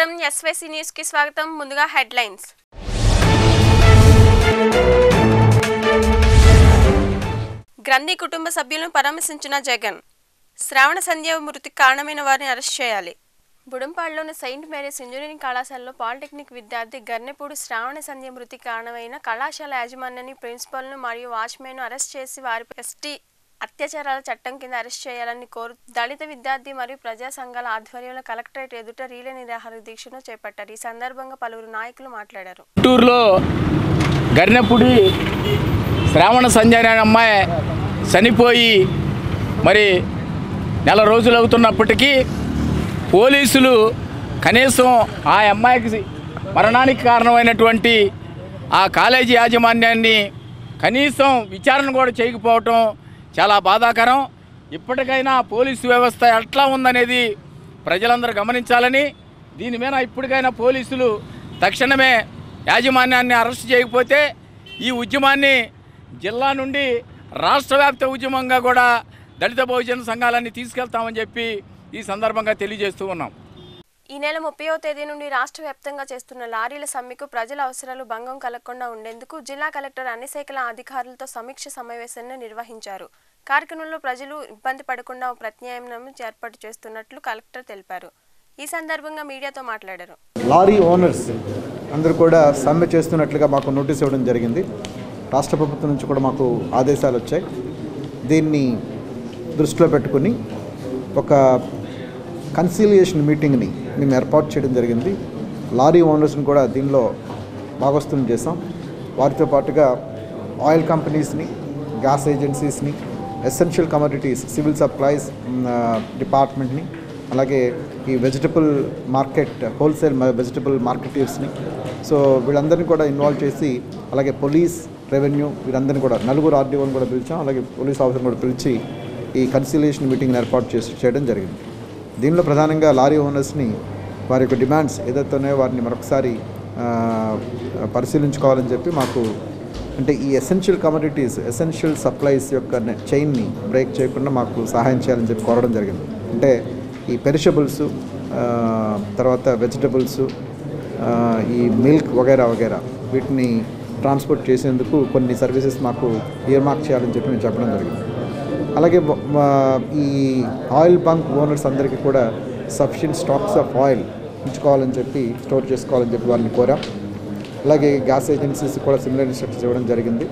నమస్కారం SYC news కి స్వాగతం ముందుగా హెడ్లైన్స్ గ్రంథి కుటుంబ సభ్యులను పరామర్శించిన జగన్ శ్రావణ సంధ్య మృతికి కారణమైన వారిని అరెస్ట్ చేయాలి బుడంపాడులోని సెయింట్ మేరీస్ ఇంజనీరింగ్ కళాశాలలో పాలిటెక్నిక్ విద్యార్థి గర్నెపూడి శ్రావణ సంధ్య మృతికి కారణమైన కళాశాల యాజమాన్యాన్ని ప్రిన్సిపల్ను మరియు వాచ్మెన్ను అరెస్ట్ చేసి వారిపై ఎస్టీ అత్యాచారాల చట్టం కింద అరెస్ట్ చేయాలని కోరు దళిత విద్యార్థి మరియు ప్రజా సంఘాల ఆధ్వర్యంలో కలెక్టరేట్ ఎదుట రీలే నిరాహార దీక్షను చేపట్టారు ఈ సందర్భంగా పలువురు నాయకులు మాట్లాడారు గుంటూరులో గరినెపుడి శ్రావణ సంధ్య అనే అమ్మాయి చనిపోయి మరి నెల రోజులు అవుతున్నప్పటికీ పోలీసులు కనీసం ఆ అమ్మాయికి మరణానికి కారణమైనటువంటి ఆ కాలేజీ యాజమాన్యాన్ని కనీసం విచారణ కూడా చేయకపోవటం చాలా బాధాకరం ఇప్పటికైనా పోలీసు వ్యవస్థ ఎట్లా ఉందనేది ప్రజలందరూ గమనించాలని దీని మీద ఇప్పటికైనా పోలీసులు తక్షణమే యాజమాన్యాన్ని అరెస్ట్ చేయకపోతే ఈ ఉద్యమాన్ని జిల్లా నుండి రాష్ట్ర వ్యాప్త ఉద్యమంగా కూడా దళిత బహుజన సంఘాలన్నీ తీసుకెళ్తామని చెప్పి ఈ సందర్భంగా తెలియజేస్తూ ఉన్నాం ఈ నెల ముప్పైవ తేదీ నుండి రాష్ట్ర వ్యాప్తంగా చేస్తున్న లారీల సమ్మెకు ప్రజల అవసరాలు భంగం కలగకుండా ఉండేందుకు జిల్లా కలెక్టర్ అన్ని శాఖల అధికారులతో సమీక్ష సమావేశాన్ని నిర్వహించారు కార్యక్రమంలో ప్రజలు ఇబ్బంది పడకుండా ఓ ప్రత్యామ్నాయం ఏర్పాటు చేస్తున్నట్లు కలెక్టర్ తెలిపారు ఈ సందర్భంగా మీడియాతో మాట్లాడారు లారీ ఓనర్స్ అందరూ కూడా సమ్మె చేస్తున్నట్లుగా మాకు నోటీస్ ఇవ్వడం జరిగింది రాష్ట్ర ప్రభుత్వం నుంచి కూడా మాకు ఆదేశాలు వచ్చాయి దీన్ని దృష్టిలో పెట్టుకుని ఒక కన్సీలియేషన్ మీటింగ్ని మేము ఏర్పాటు చేయడం జరిగింది లారీ ఓనర్స్ని కూడా దీనిలో భాగస్థులను చేసాం వారితో పాటుగా ఆయిల్ కంపెనీస్ని గ్యాస్ ఏజెన్సీస్ని ఎసెన్షియల్ కమోడిటీస్ సివిల్ సప్లైస్ డిపార్ట్మెంట్ని అలాగే ఈ వెజిటబుల్ మార్కెట్ హోల్సేల్ వెజిటబుల్ మార్కెటీర్స్ని సో వీళ్ళందరినీ కూడా ఇన్వాల్వ్ చేసి అలాగే పోలీస్ రెవెన్యూ వీరందరినీ కూడా నలుగురు ఆర్డీఓని కూడా పిలిచాం అలాగే పోలీస్ ఆఫీసర్ని కూడా పిలిచి ఈ కన్సిలియేషన్ మీటింగ్ని ఏర్పాటు చేసి చేయడం జరిగింది దీనిలో ప్రధానంగా లారీ ఓనర్స్ని వారి యొక్క డిమాండ్స్ ఏదైతే ఉన్నాయో వారిని మరొకసారి ఆ, పరిశీలించుకోవాలని చెప్పి మాకు అంటే ఈ ఎసెన్షియల్ కమోడిటీస్ ఎసెన్షియల్ సప్లైస్ యొక్క చైన్ని బ్రేక్ చేయకుండా మాకు సహాయం చేయాలని చెప్పి కోరడం జరిగింది అంటే ఈ పెరిషబుల్స్ తర్వాత వెజిటబుల్స్ ఈ మిల్క్ వగైరా వగైరా వీటిని ట్రాన్స్పోర్ట్ చేసేందుకు కొన్ని సర్వీసెస్ మాకు ఇయర్మార్క్ చేయాలని చెప్పి మేము చెప్పడం జరిగింది అలాగే మ- మా- ఈ ఆయిల్ బంక్ ఓనర్స్ అందరికీ కూడా సఫిషియెంట్ స్టాక్స్ ఆఫ్ ఆయిల్ ఉంచుకోవాలని చెప్పి స్టోర్ చేసుకోవాలని చెప్పి వారిని కోరాం అలాగే గ్యాస్ ఏజెన్సీస్ కూడా సిమిలర్ ఇన్స్ట్రక్షన్స్ ఇవ్వడం జరిగింది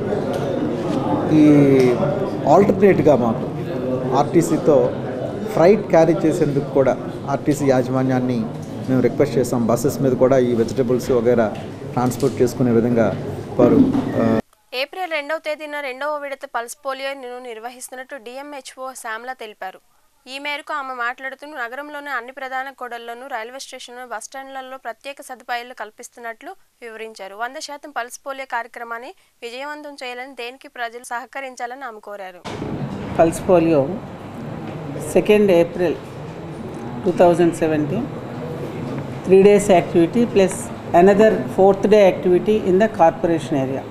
ఈ ఆల్టర్నేట్గా మాకు ఆర్టీసీతో ఫ్రైట్ క్యారీ చేసేందుకు కూడా ఆర్టీసీ యాజమాన్యాన్ని మేము రిక్వెస్ట్ చేసాం బస్సెస్ మీద కూడా ఈ వెజిటబుల్స్ వగైరా ట్రాన్స్పోర్ట్ చేసుకునే విధంగా వారు ఆ, ఏప్రిల్ రెండవ తేదీన రెండవ విడత పల్స్ పోలియోను నిర్వహిస్తున్నట్టు డిఎంహెచ్ఓ శ్యామ్ల తెలిపారు ఈ మేరకు ఆమె మాట్లాడుతూ నగరంలోని అన్ని ప్రధాన కూడళ్లను రైల్వే స్టేషన్ బస్టాండ్లలో ప్రత్యేక సదుపాయాలు కల్పిస్తున్నట్లు వివరించారు వంద శాతం పల్స్ పోలియో కార్యక్రమాన్ని విజయవంతం చేయాలని దేనికి ప్రజలు సహకరించాలని ఆమె కోరారు pulse polio second April two thousand seventeen three days activity plus another fourth day activity in the corporation area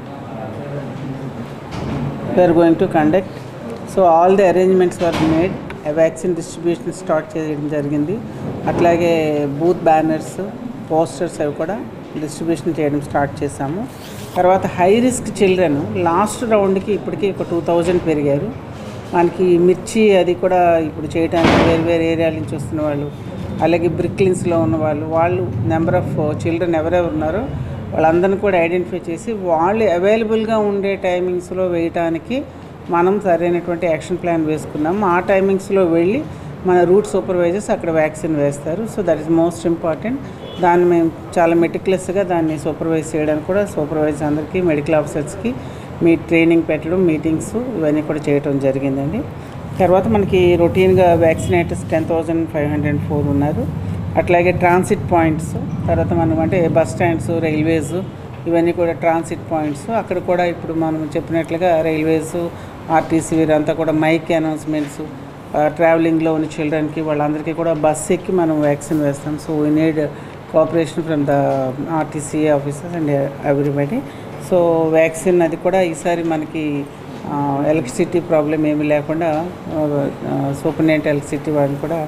we are going to conduct so all the arrangements were made vaccine distribution start చేయడం జరిగింది అట్లాగే booth banners posters అవి కూడా distribution చేయడం start చేశాము తర్వాత high risk children last రౌండ్కి ఇప్పటికీ ఒక టూ థౌజండ్ పెరిగారు మనకి మిర్చి అది కూడా ఇప్పుడు చేయడానికి వేరు వేరే ఏరియాల నుంచి వస్తున్న వాళ్ళు అలాగే బ్రిక్లిన్స్లో ఉన్న వాళ్ళు వాళ్ళు నెంబర్ ఆఫ్ చిల్డ్రన్ ఎవరెవరు ఉన్నారో వాళ్ళందరిని కూడా ఐడెంటిఫై చేసి వాళ్ళు అవైలబుల్గా ఉండే టైమింగ్స్లో వేయటానికి మనం సరైనటువంటి యాక్షన్ ప్లాన్ వేసుకున్నాం ఆ టైమింగ్స్లో వెళ్ళి మన రూట్ సూపర్వైజర్స్ అక్కడ వ్యాక్సిన్ వేస్తారు so that is most important దాన్ని మేము చాలా మెటిక్యులస్గా దాన్ని సూపర్వైజ్ చేయడానికి కూడా సూపర్వైజర్ అందరికీ మెడికల్ ఆఫీసర్స్కి మీ ట్రైనింగ్ పెట్టడం మీటింగ్స్ ఇవన్నీ కూడా చేయడం జరిగిందండి తర్వాత మనకి రొటీన్గా vaccinators ten thousand five hundred four ఉన్నారు అట్లాగే ట్రాన్సిట్ పాయింట్స్ తర్వాత మనం అంటే బస్ స్టాండ్స్ రైల్వేస్ ఇవన్నీ కూడా ట్రాన్సిట్ పాయింట్స్ అక్కడ కూడా ఇప్పుడు మనం చెప్పినట్లుగా రైల్వేస్ ఆర్టీసీ వీరంతా కూడా మైక్ అనౌన్స్మెంట్స్ ట్రావెలింగ్లో ఉన్న చిల్డ్రన్కి వాళ్ళందరికీ కూడా బస్ ఎక్కి మనం వ్యాక్సిన్ వేస్తాం so we need cooperation from the R T C officers and everybody so vaccine అది కూడా ఈసారి మనకి ఎలక్ట్రిసిటీ ప్రాబ్లం ఏమీ లేకుండా సూపరింటెండెంట్ ఎలక్ట్రిసిటీ వాళ్ళని కూడా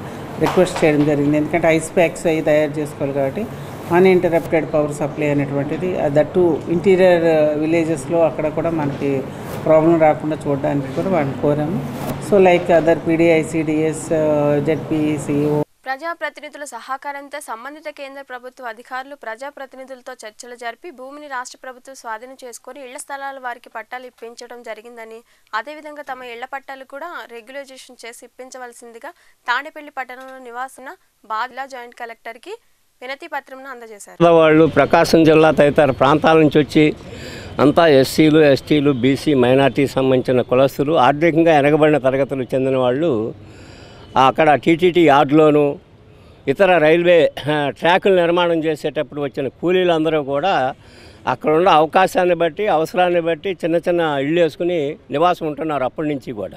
రిక్వెస్ట్ చేయడం జరిగింది ఎందుకంటే ఐస్ ప్యాక్స్ అవి తయారు చేసుకోవాలి కాబట్టి అన్ఇంటరప్టెడ్ పవర్ సప్లై అనేటువంటిది దట్టు ఇంటీరియర్ విలేజెస్లో అక్కడ కూడా మనకి ప్రాబ్లం రాకుండా చూడడానికి కూడా వాళ్ళని కోరాము so like other P D I C D S Z P C O ప్రజాప్రతినిధుల సహకారంతో సంబంధిత కేంద్ర ప్రభుత్వ అధికారులు ప్రజాప్రతినిధులతో చర్చలు జరిపి భూమిని రాష్ట్ర ప్రభుత్వం స్వాధీనం చేసుకొని ఇళ్ల స్థలాల వారికి పట్టాలు ఇప్పించడం జరిగిందని అదేవిధంగా తమ ఇళ్ల పట్టాలు కూడా రెగ్యులైజేషన్ చేసి ఇప్పించవలసిందిగా తాడేపల్లి పట్టణంలో నివాసన బాద్లా జాయింట్ కలెక్టర్కి వినతి పత్రంను అందజేశారు వాళ్ళు ప్రకాశం జిల్లా తదితర ప్రాంతాల నుంచి వచ్చి అంతా ఎస్సీలు ఎస్టీలు బీసీ మైనార్టీకి సంబంధించిన కులస్తులు ఆర్థికంగా వెనకబడిన తరగతులకు చెందిన వాళ్ళు అక్కడ టీటీటీ యార్డ్లోను ఇతర రైల్వే ఆ, ట్రాకులు నిర్మాణం చేసేటప్పుడు వచ్చిన కూలీలందరూ కూడా అక్కడ ఉన్న అవకాశాన్ని బట్టి అవసరాన్ని బట్టి చిన్న చిన్న ఇళ్ళు వేసుకుని నివాసం ఉంటున్నారు అప్పటి నుంచి కూడా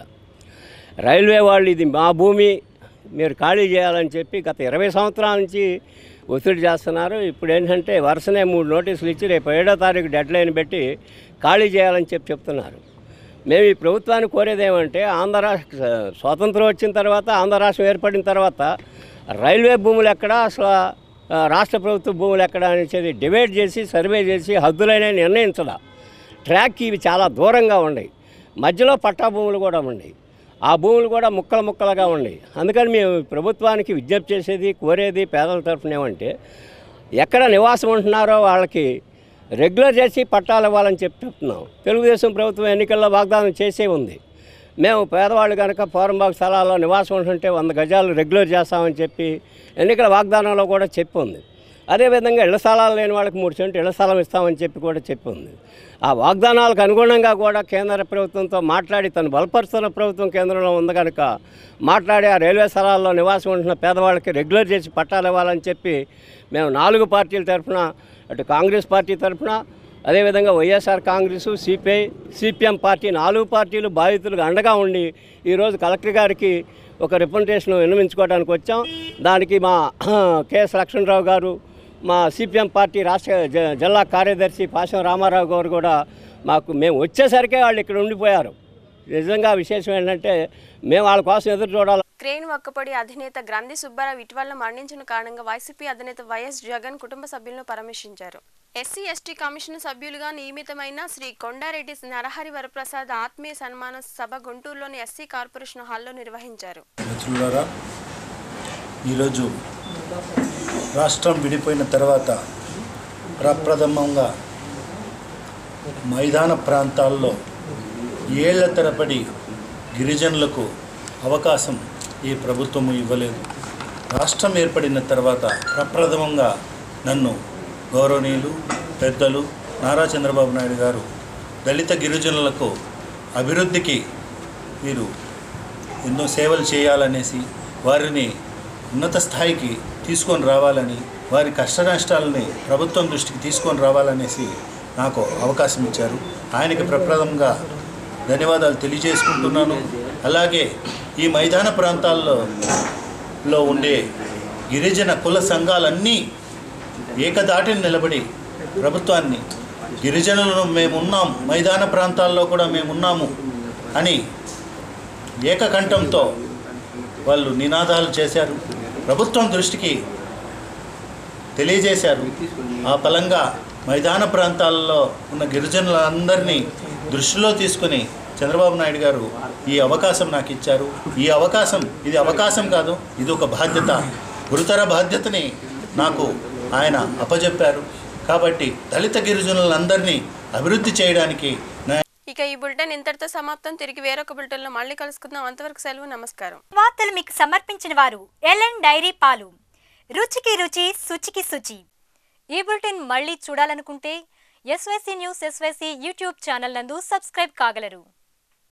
రైల్వే వాళ్ళు ఇది మా భూమి మీరు ఖాళీ చేయాలని చెప్పి గత ఇరవై సంవత్సరాల నుంచి ఒత్తిడి చేస్తున్నారు ఇప్పుడు ఏంటంటే వరుసనే మూడు నోటీసులు ఇచ్చి రేపు ఏడో తారీఖు డెడ్ లైన్ పెట్టి ఖాళీ చేయాలని చెప్పి చెప్తున్నారు మేము ఈ ప్రభుత్వాన్ని కోరేది ఏమంటే ఆంధ్ర రాష్ట్ర స్వాతంత్రం వచ్చిన తర్వాత ఆంధ్ర రాష్ట్రం ఏర్పడిన తర్వాత రైల్వే భూములు ఎక్కడ అసలు ఆ, రాష్ట్ర ప్రభుత్వ భూములు ఎక్కడ అనేది డివైడ్ చేసి సర్వే చేసి హద్దులైన నిర్ణయించాల ట్రాక్ ఇవి చాలా దూరంగా ఉన్నాయి మధ్యలో పట్టా భూములు కూడా ఉన్నాయి ఆ భూములు కూడా ముక్కలు ముక్కలుగా ఉన్నాయి అందుకని మేము ప్రభుత్వానికి విజ్ఞప్తి చేసేది కోరేది పేదల తరఫున ఏమంటే ఎక్కడ నివాసం ఉంటున్నారో వాళ్ళకి రెగ్యులర్ చేసి పట్టాలు ఇవ్వాలని చెప్పి చెప్తున్నాం తెలుగుదేశం ప్రభుత్వం ఎన్నికల్లో వాగ్దానం చేసే ఉంది మేము పేదవాళ్ళు కనుక పోరంబాగ్ స్థలాల్లో నివాసం ఉంటుంటే వంద గజాలు రెగ్యులర్ చేస్తామని చెప్పి ఎన్నికల వాగ్దానంలో కూడా చెప్పి ఉంది అదేవిధంగా ఇళ్ల స్థలాలు లేని వాళ్ళకి మూడు సెంటు ఇళ్ల స్థలం ఇస్తామని చెప్పి కూడా చెప్పి ఉంది ఆ వాగ్దానాలకు అనుగుణంగా కూడా కేంద్ర ప్రభుత్వంతో మాట్లాడి తను బలపరుస్తున్న ప్రభుత్వం కేంద్రంలో ఉంది కనుక మాట్లాడి ఆ రైల్వే స్థలాల్లో నివాసం ఉంటున్న పేదవాళ్ళకి రెగ్యులర్ చేసి పట్టాలు ఇవ్వాలని చెప్పి మేము నాలుగు పార్టీల తరఫున అటు కాంగ్రెస్ పార్టీ తరఫున అదేవిధంగా Y S R Congress C P I C P M party నాలుగు పార్టీలు బాధితులకు అండగా ఉండి ఈరోజు కలెక్టర్ గారికి ఒక రిప్రజెంటేషన్ విన్నవించుకోవడానికి వచ్చాం దానికి మా కెఎస్ లక్ష్మణరావు గారు మా సిపిఎం పార్టీ రాష్ట్ర జ- జిల్లా కార్యదర్శి పాశం రామారావు గారు కూడా మాకు మేము వచ్చేసరికే వాళ్ళు ఇక్కడ ఉండిపోయారు నిజంగా విశేషం ఏంటంటే మేము వాళ్ళ కోసం ఎదురు చూడాలి క్రేన్ ఒక్కపొడి అధినేత గ్రంథి సుబ్బారావు ఇటీవల మరణించిన కారణంగా వైసీపీ అధినేత వైఎస్ జగన్ కుటుంబ సభ్యులను పరామర్శించారు ఎస్సీ ఎస్టీ కమిషన్ సభ్యులుగా నియమితమైన శ్రీ కొండారెడ్డి నరహరి వరప్రసాద్ ఆత్మీయ సన్మాన సభ గుంటూరులోని ఎస్సీ కార్పొరేషన్ హాల్లో నిర్వహించారు మిత్రులారా ఈరోజు రాష్ట్రం విడిపోయిన తర్వాత ప్రప్రథమంగా మైదాన ప్రాంతాల్లో ఏళ్ల తరబడి గిరిజనులకు అవకాశం ఏ ప్రభుత్వము ఇవ్వలేదు రాష్ట్రం ఏర్పడిన తర్వాత ప్రప్రథమంగా నన్ను గౌరవనీయులు పెద్దలు నారా చంద్రబాబు నాయుడు గారు దళిత గిరిజనులకు అభివృద్ధికి వీరు ఎన్నో సేవలు చేయాలనేసి వారిని ఉన్నత స్థాయికి తీసుకొని రావాలని వారి కష్ట నష్టాలని ప్రభుత్వం దృష్టికి తీసుకొని రావాలనేసి నాకు అవకాశం ఇచ్చారు ఆయనకి ప్రప్రథమంగా ధన్యవాదాలు తెలియజేసుకుంటున్నాను అలాగే ఈ మైదాన ప్రాంతాల్లో లో ఉండే గిరిజన కుల సంఘాలన్నీ ఏకదాటిని నిలబడి ప్రభుత్వాన్ని గిరిజనులను మేమున్నాం మైదాన ప్రాంతాల్లో కూడా మేమున్నాము అని ఏకకంఠంతో వాళ్ళు నినాదాలు చేశారు ప్రభుత్వం దృష్టికి తెలియజేశారు ఆ ఫలంగా మైదాన ప్రాంతాల్లో ఉన్న గిరిజనులందరినీ దృష్టిలో తీసుకుని చంద్రబాబు నాయుడు గారు ఈ అవకాశం నాకు ఇచ్చారు ఈ అవకాశం ఇది అవకాశం కాదు ఇది ఒక బాధ్యత గురుతర బాధ్యతని నాకు ఆయన అప్పజెప్పారు కాబట్టి దళిత గిరిజనులందరినీ అభివృద్ధి చేయడానికి నా ఇక ఈ బులెటిన్ ఇంతటితో సమాప్తం తిరిగి వేరొక బులెటిన్లో మళ్ళీ కలుసుకుందాం అంతవరకు సెలవు నమస్కారం వార్తలు మీకు సమర్పించిన వారు ఎల్ఎన్ డైరీ పాలు రుచికి రుచి శుచికి శుచి ఈ బులెటిన్ మళ్ళీ చూడాలనుకుంటే S Y C news S Y C YouTube channel నందు సబ్స్క్రైబ్ కాగలరు